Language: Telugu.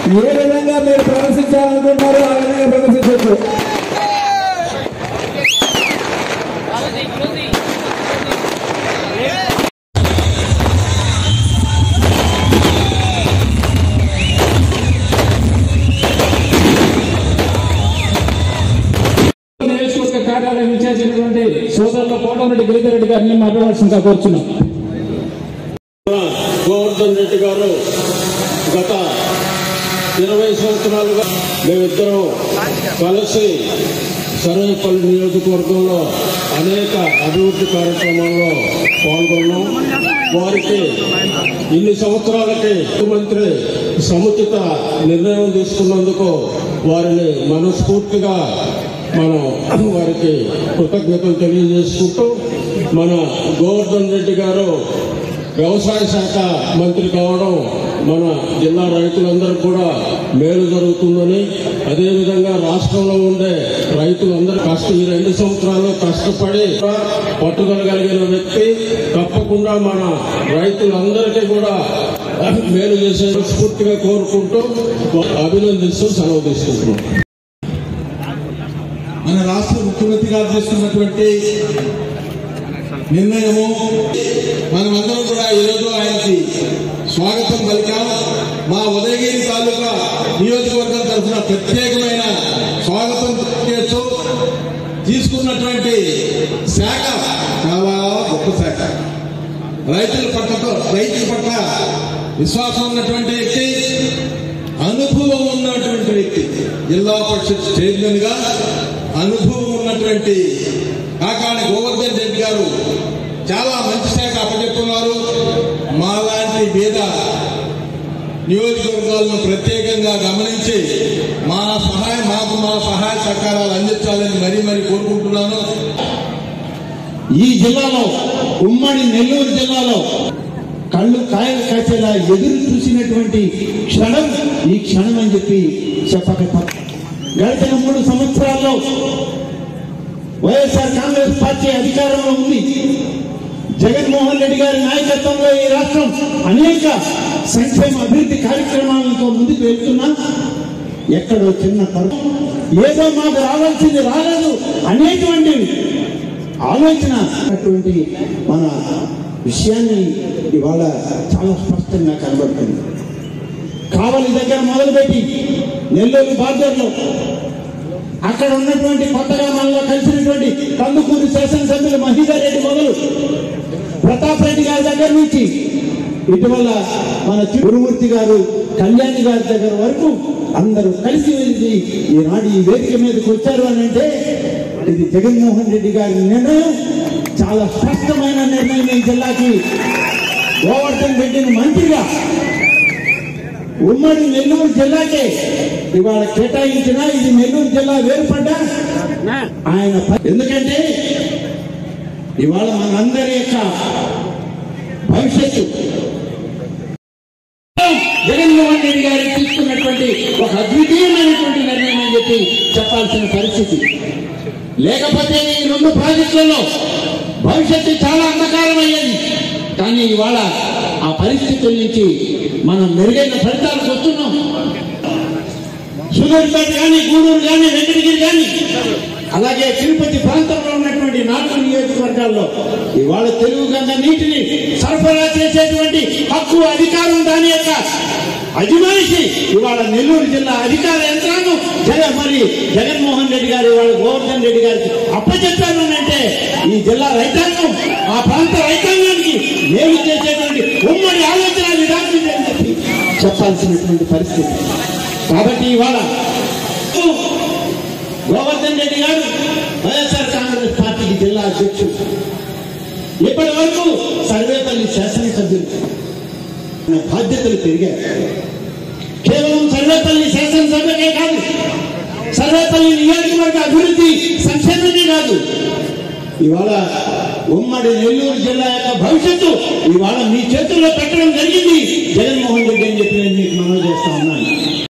ఏ విధంగా మీరు ప్రదర్శించాలనుకుంటున్నారో ఆ విధంగా ప్రదర్శించవచ్చు నియోజకవర్గ కార్యాలయం ఇన్ఛార్జ్ అయినటువంటి సోదరుల కోటమిరెడ్డి గిరిధర్ రెడ్డి గారిని మాట్లాడాల్సిందిగా కోరుచున్నాం గోవర్ధన్ రెడ్డి గారు గత ఇరవై సంవత్సరాలుగా మేమిద్దరం కలిసి సర్వేపల్లి నియోజకవర్గంలో అనేక అభివృద్ధి కార్యక్రమాల్లో పాల్గొన్నాం వారికి ఇన్ని సంవత్సరాలకి ముఖ్యమంత్రి సముచిత నిర్ణయం తీసుకున్నందుకు వారిని మనస్ఫూర్తిగా మనం వారికి కృతజ్ఞతలు తెలియజేసుకుంటూ మన గోవర్ధన్ రెడ్డి గారు వ్యవసాయ శాఖ మంత్రి కావడం మన జిల్లా రైతులందరికీ కూడా మేలు జరుగుతుందని అదేవిధంగా రాష్ట్రంలో ఉండే రైతులందరూ కష్ట ఈ రెండు సంవత్సరాలు కష్టపడి పట్టుదల కలిగిన వ్యక్తి తప్పకుండా మన రైతులందరికీ కూడా మేలు చేసే స్ఫూర్తిగా కోరుకుంటూ అభినందిస్తూ సెలవు తీసుకుంటున్నాం మన రాష్ట్ర ముఖ్యమంత్రి గారు చేస్తున్నటువంటి నిర్ణయము మనమందరం కూడా ఈరోజు ఆయనకి స్వాగతం పలికాం మా ఉదయగిరి తాలూకా నియోజకవర్గం తరఫున ప్రత్యేకమైన స్వాగతం చేస్తూ తీసుకున్నటువంటి శాఖ చాలా గొప్ప శాఖ రైతుల పట్ల రైతుల పట్ల విశ్వాసం ఉన్నటువంటి వ్యక్తి అనుభవం ఉన్నటువంటి వ్యక్తి జిల్లా పరిషత్ చైర్మన్ గా అనుభవం ఉన్నటువంటి కాకాని గోవర్ధన్ రెడ్డి గారు చాలా మంచి శాఖ అప్పచెప్పున్నారు మాలాంటి బీద నియోజకవర్గాలను ప్రత్యేకంగా గమనించి మా సహాయం మాకు మా సహాయ సహకారాలు అందించాలని మరీ మరీ కోరుకుంటున్నాను ఈ జిల్లాలో ఉమ్మడి నెల్లూరు జిల్లాలో కళ్ళు కాయలు కాచేలా ఎదురు చూసినటువంటి క్షణం ఈ క్షణం అని చెప్పి చెప్పక తప్ప గడిచిన మూడు సంవత్సరాల్లో వైఎస్ఆర్ కాంగ్రెస్ పార్టీ అధికారంలో ఉంది జగన్మోహన్ రెడ్డి గారి నాయకత్వంలో ఈ రాష్ట్రం అనేక సంక్షేమ అభివృద్ధి కార్యక్రమాలతో ముందుకు వెళ్తున్నా ఎక్కడో చిన్న తరం ఏదో మాకు రావాల్సింది రాలేదు అనేటువంటి ఆలోచన అటువంటి మన విషయాన్ని ఇవాళ చాలా స్పష్టంగా కనబడుతుంది కావలి దగ్గర మొదలుపెట్టి నెల్లూరు బార్డర్లో అక్కడ ఉన్నటువంటి కొత్తగా మనలో కలిసినటువంటి కందుకూరు శాసనసభ్యులు మహిళా రెడ్డి మొదలు ప్రతాప్ రెడ్డి గారి దగ్గర నుంచి ఇటీవల మన గురుమూర్తి గారు కళ్యాణి గారి దగ్గర వరకు అందరూ కలిసి వెళ్ళి ఈనాడు ఈ వేదిక మీదకి వచ్చారు అని అంటే ఇది జగన్మోహన్ రెడ్డి గారి నిర్ణయం చాలా స్పష్టమైన నిర్ణయం ఈ జిల్లాకి గోవర్ధన్ రెడ్డిని మంత్రిగా ఉమ్మడి నెల్లూరు జిల్లాకే ఇవాళ కేటాయించిన ఇది నెల్లూరు జిల్లా వేరుపడ్డా ఆయన ప- ఎందుకంటే ఇవాళ మనందరి యొక్క భవిష్యత్తు జగన్మోహన్ రెడ్డి గారు తీసుకున్నటువంటి ఒక అద్వితీయమైనటువంటి నిర్ణయం అని చెప్పి చెప్పాల్సిన పరిస్థితి లేకపోతే ఈ రెండు ప్రాజెక్టులలో భవిష్యత్తు చాలా అంధకారం అయ్యేది కానీ ఇవాళ ఆ పరిస్థితుల నుంచి మనం మెరుగైన ఫలితాలకు వస్తున్నాం సులూరుపేట కానీ గూడూరు కానీ వెంకటగిరి కానీ అలాగే తిరుపతి ప్రాంతంలో ఉన్నటువంటి నాలుగు నియోజకవర్గాల్లో ఇవాళ తెలుగు గంగ నీటిని సరఫరా చేసేటువంటి హక్కు అధికారం దాని యొక్క అజమాయిషి ఇవాళ నెల్లూరు జిల్లా అధికార యంత్రాంగం జగ మరి జగన్మోహన్ రెడ్డి గారు ఇవాళ గోవర్ధన్ రెడ్డి గారికి అప్పచెప్పారు అని అంటే ఈ జిల్లా రైతాంగం ఆ ప్రాంత రైతాంగానికి మేలు చేసేటువంటి ఉమ్మడి ఆలోచన విధానం ఇది అని చెప్పి చెప్పాల్సినటువంటి పరిస్థితి కాబట్టి ఇవాళ గోవర్ధన్ రెడ్డి గారు వైఎస్ఆర్ కాంగ్రెస్ పార్టీకి జిల్లా అధ్యక్షుడు ఇప్పటి వరకు సర్వేపల్లి శాసనసభ్యులు ఆయన బాధ్యతలు పెరిగాయి కేవలం సర్వేపల్లి శాసనసభ్యులే కాదు సర్వేపల్లి నియోజకవర్గ అభివృద్ధి సంక్షేమమే కాదు ఇవాళ ఉమ్మడి నెల్లూరు జిల్లా యొక్క భవిష్యత్తు ఇవాళ మీ చేతుల్లో పెట్టడం జరిగింది జగన్మోహన్ రెడ్డి అని చెప్పి నేను మీకు మనవి చేస్తా ఉన్నాను